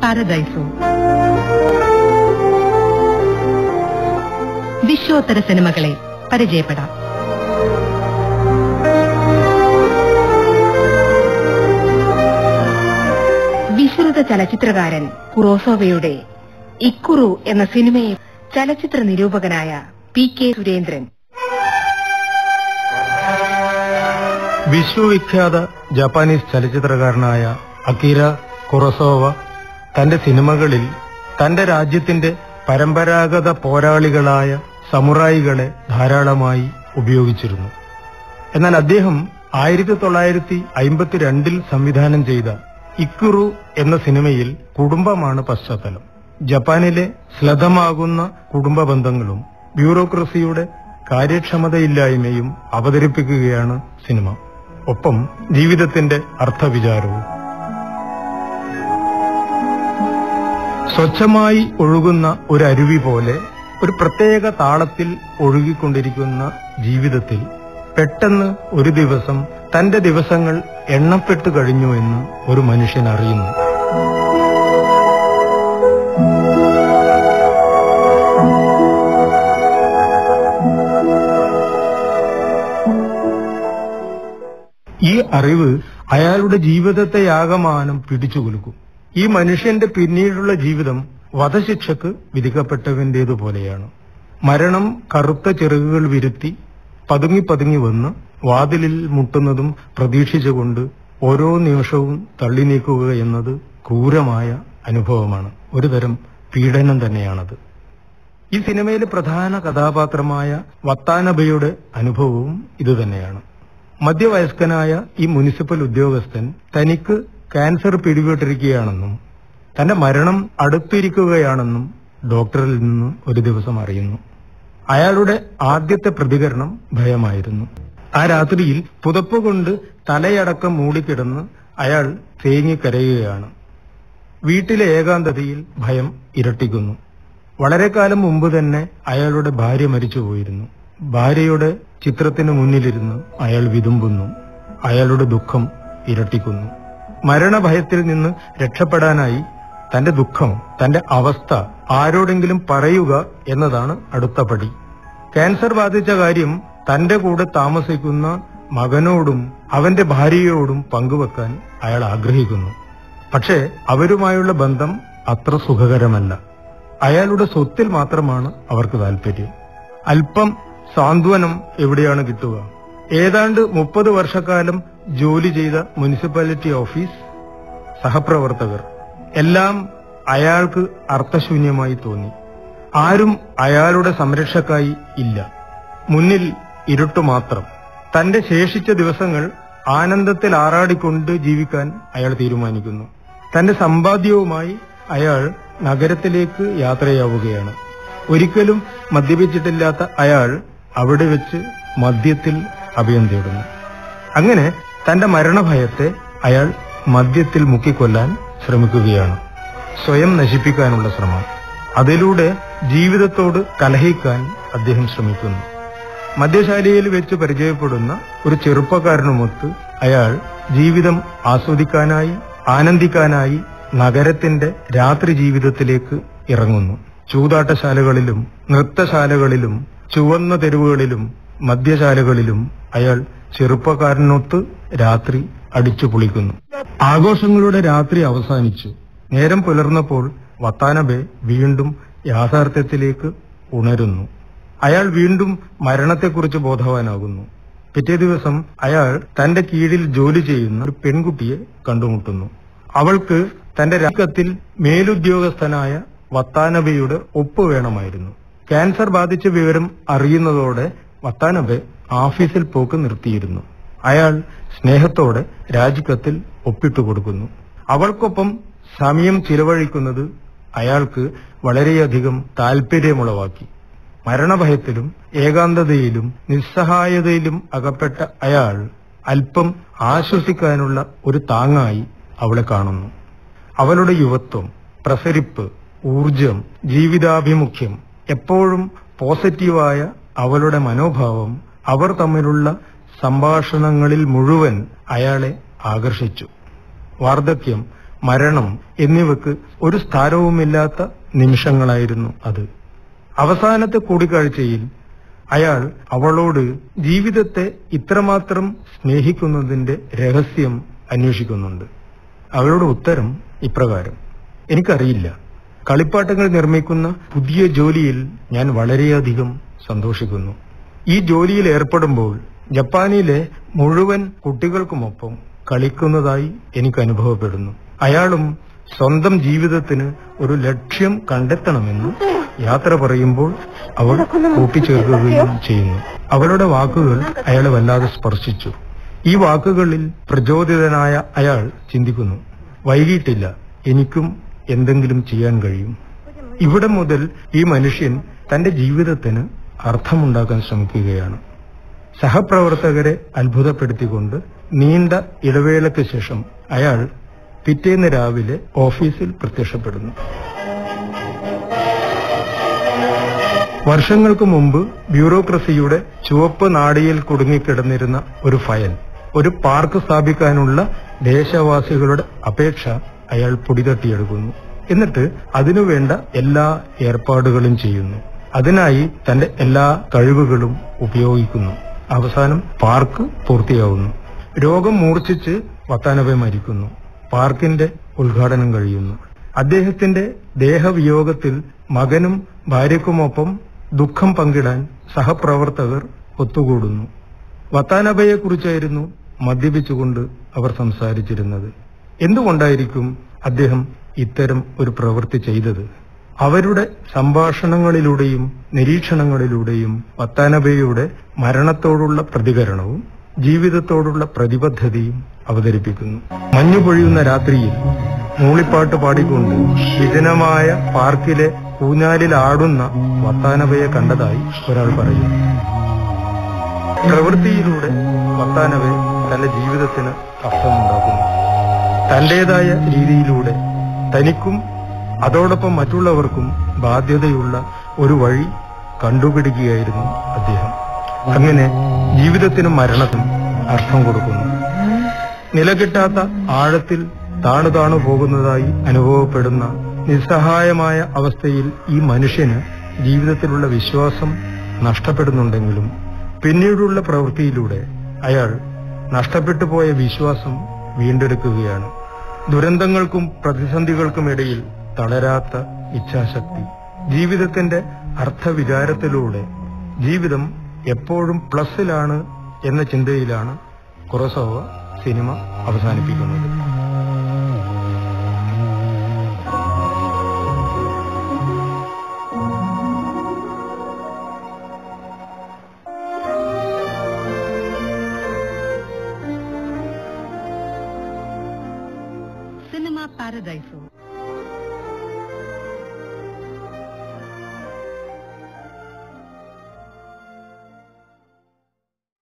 Paradiso വിശ്വോത്തര സിനിമകളെ പരിചയപ്പെടാം വിശ്രുത ചലച്ചിത്രകാരൻ കുറോസോവയുടെ ഇക്കുറു എന്ന സിനിമയെ ചലച്ചിത്ര നിരൂപകനായ പി കെ സുരേന്ദ്രൻ വിശ്വവിഖ്യാത ജാപ്പാനീസ് ചലച്ചിത്രകാരനായ അക്കീര കുറസോവ തന്റെ സിനിമകളിൽ തന്റെ രാജ്യത്തിന്റെ പരമ്പരാഗത പോരാളികളായ സമുറായികളെ ധാരാളമായി ഉപയോഗിച്ചിരുന്നു എന്നാൽ അദ്ദേഹം ആയിരത്തി തൊള്ളായിരത്തി അയിമ്പത്തിരണ്ടിൽ സംവിധാനം ചെയ്ത ഇക്കുറു എന്ന സിനിമയിൽ കുടുംബമാണ് പശ്ചാത്തലം ജപ്പാനിലെ ശ്ലതമാകുന്ന കുടുംബ ബന്ധങ്ങളും ബ്യൂറോക്രസിയുടെ കാര്യക്ഷമതയില്ലായ്മയും അവതരിപ്പിക്കുകയാണ് സിനിമ ഒപ്പം ജീവിതത്തിന്റെ അർത്ഥവിചാരവും സ്വച്ഛമായി ഒഴുകുന്ന ഒരു അരുവി പോലെ ഒരു പ്രത്യേക താളത്തിൽ ഒഴുകിക്കൊണ്ടിരിക്കുന്ന ജീവിതത്തിൽ പെട്ടെന്ന് ഒരു ദിവസം തന്റെ ദിവസങ്ങൾ എണ്ണപ്പെട്ടു കഴിഞ്ഞു എന്ന് ഒരു മനുഷ്യൻ അറിയുന്നു ഈ അറിവ് അയാളുടെ ജീവിതത്തെയാകമാനം പിടിച്ചുകുലുക്കും ഈ മനുഷ്യന്റെ പിന്നീടുള്ള ജീവിതം വധശിക്ഷക്ക് വിധിക്കപ്പെട്ടവന്റേതുപോലെയാണ് മരണം കറുത്ത ചിറകുകൾ വിരുത്തി പതുങ്ങി പതുങ്ങി വന്ന് വാതിലിൽ മുട്ടുന്നതും പ്രതീക്ഷിച്ചുകൊണ്ട് ഓരോ നിമിഷവും തള്ളി നീക്കുക എന്നത് ക്രൂരമായ അനുഭവമാണ് ഒരുതരം പീഡനം തന്നെയാണത് ഈ സിനിമയിലെ പ്രധാന കഥാപാത്രമായ വത്താനബയുടെ അനുഭവവും ഇതുതന്നെയാണ് മധ്യവയസ്കനായ ഈ മുനിസിപ്പൽ ഉദ്യോഗസ്ഥൻ തനിക്ക് ക്യാൻസർ പിടിപെട്ടിരിക്കുകയാണെന്നും തന്റെ മരണം അടുത്തിരിക്കുകയാണെന്നും ഡോക്ടറിൽ നിന്ന് ഒരു ദിവസം അറിയുന്നു അയാളുടെ ആദ്യത്തെ പ്രതികരണം ഭയമായിരുന്നു ആ രാത്രിയിൽ പുതപ്പ് കൊണ്ട് തലയടക്കം മൂടിക്കിടന്ന് അയാൾ തേങ്ങിക്കരയുകയാണ് വീട്ടിലെ ഏകാന്തതയിൽ ഭയം ഇരട്ടിക്കുന്നു വളരെ കാലം മുമ്പ് തന്നെ അയാളുടെ ഭാര്യ മരിച്ചുപോയിരുന്നു ഭാര്യയുടെ ചിത്രത്തിന് മുന്നിലിരുന്ന് അയാൾ വിതുമ്പുന്നു അയാളുടെ ദുഃഖം ഇരട്ടിക്കുന്നു മരണഭയത്തിൽ നിന്ന് രക്ഷപ്പെടാനായി തന്റെ ദുഃഖം തന്റെ അവസ്ഥ ആരോടെങ്കിലും പറയുക എന്നതാണ് അടുത്ത പടി ക്യാൻസർ ബാധിച്ച കാര്യം തന്റെ കൂടെ താമസിക്കുന്ന മകനോടും അവന്റെ ഭാര്യയോടും പങ്കുവെക്കാൻ അയാൾ ആഗ്രഹിക്കുന്നു പക്ഷേ അവരുമായുള്ള ബന്ധം അത്ര സുഖകരമല്ല അയാളുടെ സ്വത്തിൽ മാത്രമാണ് അവർക്ക് താല്പര്യം അല്പം സാന്ത്വനം എവിടെയാണ് കിട്ടുക ഏതാണ്ട് മുപ്പത് വർഷക്കാലം ജോലി ചെയ്ത മുനിസിപ്പാലിറ്റി ഓഫീസ് സഹപ്രവർത്തകർ എല്ലാം അയാൾക്ക് അർത്ഥശൂന്യമായി തോന്നി ആരും അയാളുടെ സംരക്ഷക്കായി ഇല്ല മുന്നിൽ ഇരുട്ടു മാത്രം തന്റെ ശേഷിച്ച ദിവസങ്ങൾ ആനന്ദത്തിൽ ആറാടിക്കൊണ്ട് ജീവിക്കാൻ അയാൾ തീരുമാനിക്കുന്നു തന്റെ സമ്പാദ്യവുമായി അയാൾ നഗരത്തിലേക്ക് യാത്രയാവുകയാണ് ഒരിക്കലും മദ്യപിച്ചിട്ടില്ലാത്ത അയാൾ അവിടെ വെച്ച് മദ്യത്തിൽ അഭയം തേടുന്നു അങ്ങനെ തന്റെ മരണഭയത്തെ അയാൾ മദ്യത്തിൽ മുക്കിക്കൊല്ലാൻ ശ്രമിക്കുകയാണ് സ്വയം നശിപ്പിക്കാനുള്ള ശ്രമം അതിലൂടെ ജീവിതത്തോട് കലഹിക്കാൻ അദ്ദേഹം ശ്രമിക്കുന്നു മദ്യശാലയിൽ വെച്ച് പരിചയപ്പെടുന്ന ഒരു ചെറുപ്പക്കാരനുമൊത്ത് അയാൾ ജീവിതം ആസ്വദിക്കാനായി ആനന്ദിക്കാനായി നഗരത്തിന്റെ രാത്രി ജീവിതത്തിലേക്ക് ഇറങ്ങുന്നു ചൂതാട്ടശാലകളിലും നൃത്തശാലകളിലും ചുവന്ന തെരുവുകളിലും മദ്യശാലകളിലും അയാൾ ചെറുപ്പക്കാരനൊത്ത് രാത്രി അടിച്ചു പൊളിക്കുന്നു ആഘോഷങ്ങളുടെ രാത്രി അവസാനിച്ചു നേരം പുലർന്നപ്പോൾ വത്താനബെ വീണ്ടും യാഥാർത്ഥ്യത്തിലേക്ക് ഉണരുന്നു അയാൾ വീണ്ടും മരണത്തെക്കുറിച്ച് ബോധവാനാകുന്നു പിറ്റേ ദിവസം അയാൾ തന്റെ കീഴിൽ ജോലി ചെയ്യുന്ന ഒരു പെൺകുട്ടിയെ കണ്ടുമുട്ടുന്നു അവൾക്ക് തന്റെ രാജ്യത്തിൽ മേലുദ്യോഗസ്ഥനായ വത്താനബയുടെ ഒപ്പ് വേണമായിരുന്നു ക്യാൻസർ ബാധിച്ച വിവരം അറിയുന്നതോടെ വത്താനബെ ഓഫീസിൽ പോക്ക് നിർത്തിയിരുന്നു അയാൾ സ്നേഹത്തോടെ രാജിക്കത്തിൽ ഒപ്പിട്ടു കൊടുക്കുന്നു അവൾക്കൊപ്പം സമയം ചിലവഴിക്കുന്നത് അയാൾക്ക് വളരെയധികം താല്പര്യമുളവാക്കി മരണഭയത്തിലും ഏകാന്തതയിലും നിസ്സഹായതയിലും അകപ്പെട്ട അയാൾ അല്പം ആശ്വസിക്കാനുള്ള ഒരു താങ്ങായി അവളെ കാണുന്നു അവളുടെ യുവത്വം പ്രസരിപ്പ് ഊർജം ജീവിതാഭിമുഖ്യം എപ്പോഴും പോസിറ്റീവായ അവളുടെ മനോഭാവം അവർ തമ്മിലുള്ള സംഭാഷണങ്ങളിൽ മുഴുവൻ അയാളെ ആകർഷിച്ചു വാർദ്ധക്യം മരണം എന്നിവക്ക് ഒരു സ്ഥാനവുമില്ലാത്ത നിമിഷങ്ങളായിരുന്നു അത് അവസാനത്തെ കൂടിക്കാഴ്ചയിൽ അയാൾ അവളോട് ജീവിതത്തെ ഇത്രമാത്രം സ്നേഹിക്കുന്നതിന്റെ രഹസ്യം അന്വേഷിക്കുന്നുണ്ട് അവളുടെ ഉത്തരം ഇപ്രകാരം എനിക്കറിയില്ല കളിപ്പാട്ടങ്ങൾ നിർമ്മിക്കുന്ന പുതിയ ജോലിയിൽ ഞാൻ വളരെയധികം സന്തോഷിക്കുന്നു ഈ ജോലിയിൽ ഏർപ്പെടുമ്പോൾ ജപ്പാനിലെ മുഴുവൻ കുട്ടികൾക്കുമൊപ്പം കളിക്കുന്നതായി എനിക്ക് അനുഭവപ്പെടുന്നു അയാളും സ്വന്തം ജീവിതത്തിന് ഒരു ലക്ഷ്യം കണ്ടെത്തണമെന്ന് യാത്ര പറയുമ്പോൾ അവൾ കൂട്ടിച്ചേർക്കുകയും ചെയ്യുന്നു അവളുടെ വാക്കുകൾ അയാളെ വല്ലാതെ സ്പർശിച്ചു ഈ വാക്കുകളിൽ പ്രചോദിതനായ അയാൾ ചിന്തിക്കുന്നു വൈകിട്ടില്ല എനിക്കും എന്തെങ്കിലും ചെയ്യാൻ കഴിയും ഇവിടെ മുതൽ ഈ മനുഷ്യൻ തന്റെ ജീവിതത്തിന് അർത്ഥമുണ്ടാക്കാൻ ശ്രമിക്കുകയാണ് സഹപ്രവർത്തകരെ അത്ഭുതപ്പെടുത്തിക്കൊണ്ട് നീണ്ട ഇടവേളയ്ക്ക് ശേഷം അയാൾ പിറ്റേന്ന് രാവിലെ ഓഫീസിൽ പ്രത്യക്ഷപ്പെടുന്നു വർഷങ്ങൾക്ക് മുമ്പ് ബ്യൂറോക്രസിയുടെ ചുവപ്പ് നാടിയിൽ കുടുങ്ങിക്കിടന്നിരുന്ന ഒരു ഫയൽ ഒരു പാർക്ക് സ്ഥാപിക്കാനുള്ള ദേശവാസികളുടെ അപേക്ഷ അയാൾ പൊടിതട്ടിയെടുക്കുന്നു എന്നിട്ട് അതിനുവേണ്ട എല്ലാ ഏർപ്പാടുകളും ചെയ്യുന്നു അതിനായി തന്റെ എല്ലാ കഴിവുകളും ഉപയോഗിക്കുന്നു അവസാനം പാർക്ക് പൂർത്തിയാവുന്നു രോഗം മൂർച്ഛിച്ച് വത്താനബെ മരിക്കുന്നു പാർക്കിന്റെ ഉദ്ഘാടനം കഴിയുന്നു അദ്ദേഹത്തിന്റെ ദേഹവിയോഗത്തിൽ മകനും ഭാര്യക്കുമൊപ്പം ദുഃഖം പങ്കിടാൻ സഹപ്രവർത്തകർ ഒത്തുകൂടുന്നു വത്താനബയെക്കുറിച്ചായിരുന്നു മദ്യപിച്ചുകൊണ്ട് അവർ സംസാരിച്ചിരുന്നത് എന്തുകൊണ്ടായിരിക്കും അദ്ദേഹം ഇത്തരം ഒരു പ്രവൃത്തി ചെയ്തത് അവരുടെ സംഭാഷണങ്ങളിലൂടെയും നിരീക്ഷണങ്ങളിലൂടെയും വത്താനബയുടെ മരണത്തോടുള്ള പ്രതികരണവും ജീവിതത്തോടുള്ള പ്രതിബദ്ധതയും അവതരിപ്പിക്കുന്നു മഞ്ഞു പൊഴിയുന്ന രാത്രിയിൽ മൂളിപ്പാട്ട് പാടിക്കൊണ്ട് വിജനമായ പാർക്കിലെ ഊഞ്ഞാലിൽ ആടുന്ന വത്താനബയെ കണ്ടതായി ഒരാൾ പറയുന്നു പ്രവൃത്തിയിലൂടെ വത്താനവെ തന്റെ ജീവിതത്തിന് അർത്ഥമുണ്ടാക്കുന്നു തന്റേതായ രീതിയിലൂടെ തനിക്കും അതോടൊപ്പം മറ്റുള്ളവർക്കും ബാധ്യതയുള്ള ഒരു വഴി കണ്ടുപിടിക്കുകയായിരുന്നു അദ്ദേഹം അങ്ങനെ ജീവിതത്തിനും മരണത്തിനും അർത്ഥം കൊടുക്കുന്നു നിലകിട്ടാത്ത ആഴത്തിൽ താണു താണു പോകുന്നതായി അനുഭവപ്പെടുന്ന നിസ്സഹായമായ അവസ്ഥയിൽ ഈ മനുഷ്യന് ജീവിതത്തിലുള്ള വിശ്വാസം നഷ്ടപ്പെടുന്നുണ്ടെങ്കിലും പിന്നീടുള്ള പ്രവൃത്തിയിലൂടെ അയാൾ നഷ്ടപ്പെട്ടു പോയ വിശ്വാസം വീണ്ടെടുക്കുകയാണ് ദുരന്തങ്ങൾക്കും പ്രതിസന്ധികൾക്കുമിടയിൽ തളരാത്ത ഇച്ഛാശക്തി ജീവിതത്തിന്റെ അർത്ഥവിചാരത്തിലൂടെ ജീവിതം എപ്പോഴും പ്ലസിലാണ് എന്ന ചിന്തയിലാണ് കുറസോവ സിനിമ അവസാനിപ്പിക്കുന്നത് സിനിമ പാരഡൈസോ